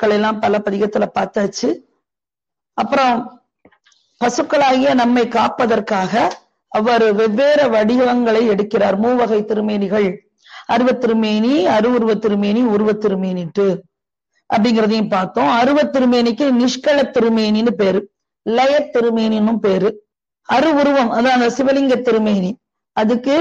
பசுக்கள் எல்லாம் பல பதிகத்துல பார்த்தாச்சு அப்புறம் பசுக்களாகிய நம்மை காப்பதற்காக அவர் வெவ்வேறு வடிவங்களை எடுக்கிறார் மூவகை திருமேனிகள் அருவத் திருமேனி அருவுருவ திருமேனி உருவ திருமேனிட்டு அப்படிங்கிறதையும் பார்த்தோம் அருவத் திருமேனிக்கு நிஷ்கல திருமேனின்னு பேரு லய திருமேனின்னு பேரு அருவுருவம் அதான் அந்த சிவலிங்க திருமேனி அதுக்கு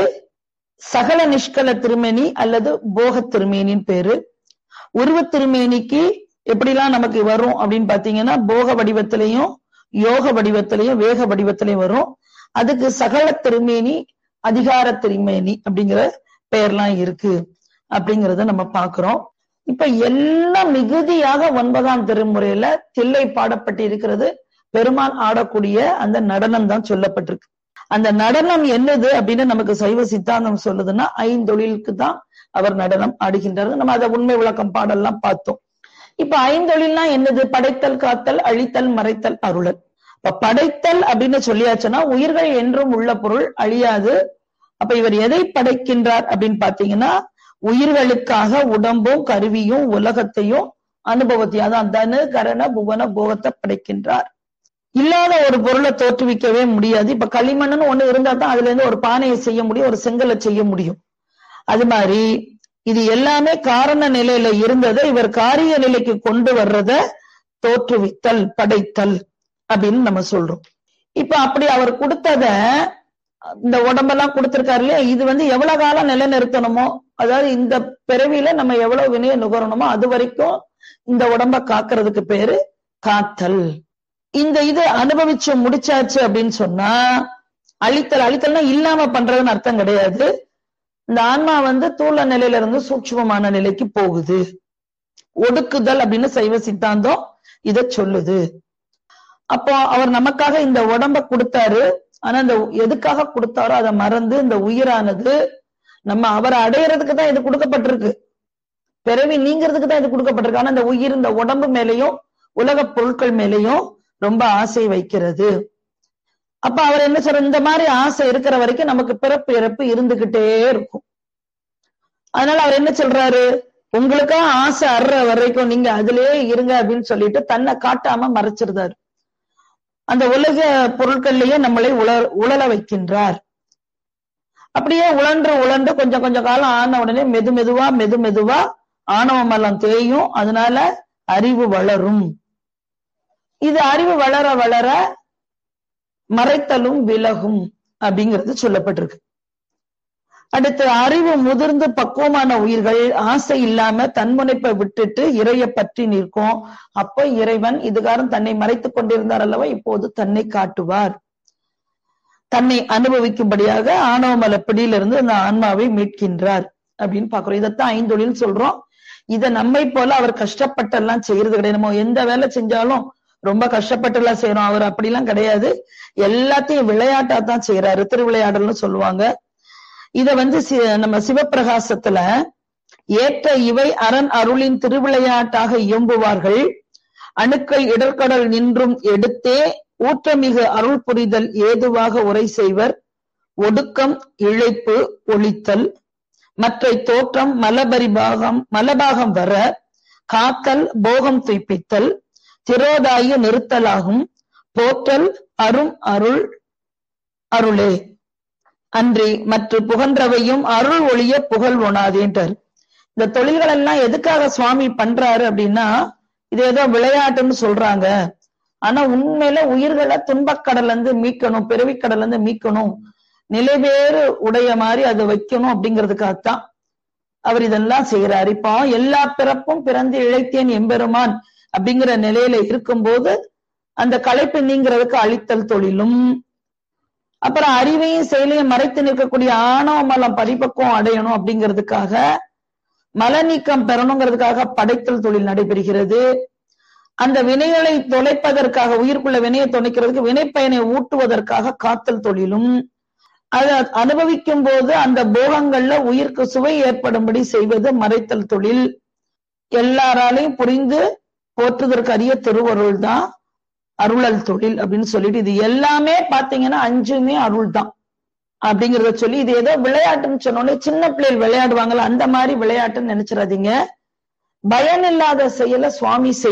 சகல நிஷ்கல திருமேனி அல்லது போக திருமேனின்னு பேரு உருவ திருமேனிக்கு எப்படிலாம் நமக்கு வரும் அப்படின்னு பாத்தீங்கன்னா போக வடிவத்திலையும் யோக வடிவத்திலையும் வேக வடிவத்திலையும் வரும் அதுக்கு சகல திருமேனி அதிகார திருமேனி அப்படிங்கிற பெயர்லாம் இருக்கு அப்படிங்கறத நம்ம பாக்குறோம் இப்ப எல்லாம் மிகுதியாக ஒன்பதாம் திருமுறையில தில்லை பாடப்பட்டு இருக்கிறது பெருமான் ஆடக்கூடிய அந்த நடனம் தான் சொல்லப்பட்டிருக்கு அந்த நடனம் என்னது அப்படின்னு நமக்கு சைவ சித்தாந்தம் சொல்லுதுன்னா ஐந்தொழிலுக்கு தான் அவர் நடனம் ஆடுகின்றார் நம்ம அதை உண்மை விளக்கம் பாடல்லாம் பார்த்தோம் இப்ப ஐந்தொழில்னா என்னது படைத்தல் காத்தல் அழித்தல் மறைத்தல் அருளல் இப்ப படைத்தல் அப்படின்னு சொல்லியாச்சுன்னா உயிர்கள் என்றும் உள்ள பொருள் அழியாது அப்ப இவர் எதை படைக்கின்றார் அப்படின்னு பாத்தீங்கன்னா உயிர்களுக்காக உடம்பும் கருவியும் உலகத்தையும் அனுபவத்தையும் அதான் தனு கரண புவன போகத்தை படைக்கின்றார் இல்லாத ஒரு பொருளை தோற்றுவிக்கவே முடியாது இப்ப களிமண்ணுன்னு ஒண்ணு இருந்தா தான் அதுல இருந்து ஒரு பானையை செய்ய முடியும் ஒரு செங்கலை செய்ய முடியும் அது மாதிரி இது எல்லாமே காரண நிலையில இருந்ததை இவர் காரிய நிலைக்கு கொண்டு வர்றத தோற்றுவித்தல் படைத்தல் அப்படின்னு நம்ம சொல்றோம் இப்ப அப்படி அவர் கொடுத்தத இந்த உடம்பெல்லாம் கொடுத்திருக்காரு இல்லையா இது வந்து எவ்வளவு காலம் நிலைநிறுத்தணுமோ அதாவது இந்த பிறவியில நம்ம எவ்வளவு வினையை நுகரணுமோ அது வரைக்கும் இந்த உடம்ப காக்கிறதுக்கு பேரு காத்தல் இந்த இது அனுபவிச்சு முடிச்சாச்சு அப்படின்னு சொன்னா அழித்தல் அழித்தல்னா இல்லாம பண்றதுன்னு அர்த்தம் கிடையாது இந்த ஆன்மா வந்து தூள நிலையில இருந்து சூட்சுமமான நிலைக்கு போகுது ஒடுக்குதல் அப்படின்னு சைவ சித்தாந்தம் இத சொல்லுது அப்போ அவர் நமக்காக இந்த உடம்ப கொடுத்தாரு ஆனா இந்த எதுக்காக கொடுத்தாரோ அதை மறந்து இந்த உயிரானது நம்ம அவரை அடையறதுக்கு தான் இது கொடுக்கப்பட்டிருக்கு பிறவி நீங்கிறதுக்கு தான் இது கொடுக்கப்பட்டிருக்கு ஆனா இந்த உயிர் இந்த உடம்பு மேலையும் உலக பொருட்கள் மேலையும் ரொம்ப ஆசை வைக்கிறது அப்ப அவர் என்ன சொல்ற இந்த மாதிரி ஆசை இருக்கிற வரைக்கும் நமக்கு பிறப்பு இறப்பு இருந்துகிட்டே இருக்கும் அதனால அவர் என்ன சொல்றாரு உங்களுக்கா ஆசை அற வரைக்கும் நீங்க அதுலயே இருங்க அப்படின்னு சொல்லிட்டு தன்னை காட்டாம மறைச்சிருந்தாரு அந்த உலக பொருட்கள்லயே நம்மளை உல உழல வைக்கின்றார் அப்படியே உழன்று உழன்று கொஞ்சம் கொஞ்சம் காலம் ஆன உடனே மெது மெதுவா மெது மெதுவா ஆணவம் எல்லாம் தேயும் அதனால அறிவு வளரும் இது அறிவு வளர வளர மறைத்தலும் விலகும் அப்படிங்கிறது சொல்லப்பட்டிருக்கு அடுத்து அறிவு முதிர்ந்து பக்குவமான உயிர்கள் ஆசை இல்லாம தன்முனைப்பை விட்டுட்டு இறைய பற்றி நிற்கும் அப்ப இறைவன் இதுகாரம் தன்னை மறைத்துக் கொண்டிருந்தார் அல்லவா இப்போது தன்னை காட்டுவார் தன்னை அனுபவிக்கும்படியாக ஆணவமல பிடியிலிருந்து அந்த ஆன்மாவை மீட்கின்றார் அப்படின்னு பாக்குறோம் இதைத்தான் ஐந்தொழில் சொல்றோம் இத நம்மை போல அவர் கஷ்டப்பட்டெல்லாம் செய்யறது கிடையாது நம்ம எந்த வேலை செஞ்சாலும் ரொம்ப கஷ்டப்பட்டு எல்லாம் செய்யறோம் அவர் அப்படிலாம் கிடையாது எல்லாத்தையும் விளையாட்டா தான் செய்யறாரு திருவிளையாடல்னு சொல்லுவாங்க இத வந்து நம்ம சிவப்பிரகாசத்துல ஏற்ற இவை அரண் அருளின் திருவிளையாட்டாக இயம்புவார்கள் அணுக்கள் இடர்கடல் நின்றும் எடுத்தே ஊற்றமிகு அருள் புரிதல் ஏதுவாக உரை செய்வர் ஒடுக்கம் இழைப்பு ஒளித்தல் மற்ற தோற்றம் மலபரிபாகம் மலபாகம் வர காத்தல் போகம் துய்ப்பித்தல் திரோதாய நிறுத்தலாகும் போற்றல் அரும் அருள் அருளே அன்றி மற்ற புகன்றவையும் அருள் ஒளிய புகழ் ஒணாதேன்றார் இந்த தொழில்கள் எல்லாம் எதுக்காக சுவாமி பண்றாரு அப்படின்னா இது ஏதோ விளையாட்டுன்னு சொல்றாங்க ஆனா உண்மையில உயிர்களை துன்பக்கடல்ல இருந்து மீட்கணும் பிறவிக்கடல்ல இருந்து மீட்கணும் நிலைவேறு உடைய மாதிரி அதை வைக்கணும் அப்படிங்கிறதுக்காகத்தான் அவர் இதெல்லாம் செய்யறாரு இப்போ எல்லா பிறப்பும் பிறந்து இழைத்தேன் எம்பெருமான் அப்படிங்கிற நிலையில இருக்கும்போது அந்த களைப்பு நீங்கிறதுக்கு அழித்தல் தொழிலும் அப்புறம் அறிவையும் செயலையும் மறைத்து நிற்கக்கூடிய ஆணவ மலம் பரிபக்குவம் அடையணும் அப்படிங்கிறதுக்காக மல நீக்கம் பெறணுங்கிறதுக்காக படைத்தல் தொழில் நடைபெறுகிறது அந்த வினைகளை தொலைப்பதற்காக உயிர்க்குள்ள வினையை தொலைக்கிறதுக்கு வினைப்பயனை ஊட்டுவதற்காக காத்தல் தொழிலும் அதை அனுபவிக்கும் போது அந்த போகங்கள்ல உயிருக்கு சுவை ஏற்படும்படி செய்வது மறைத்தல் தொழில் எல்லாராலையும் புரிந்து போற்றுவதற்கு அரிய திருவருள் தான் அருளல் தொழில் அப்படின்னு சொல்லிட்டு இது எல்லாமே பாத்தீங்கன்னா அஞ்சுமே அருள் தான் அப்படிங்கறத சொல்லி இது ஏதோ விளையாட்டுன்னு சொன்னோன்னே சின்ன பிள்ளைகள் விளையாடுவாங்கல்ல அந்த மாதிரி விளையாட்டுன்னு நினைச்சிடாதீங்க பயன் இல்லாத செயலை சுவாமி செய்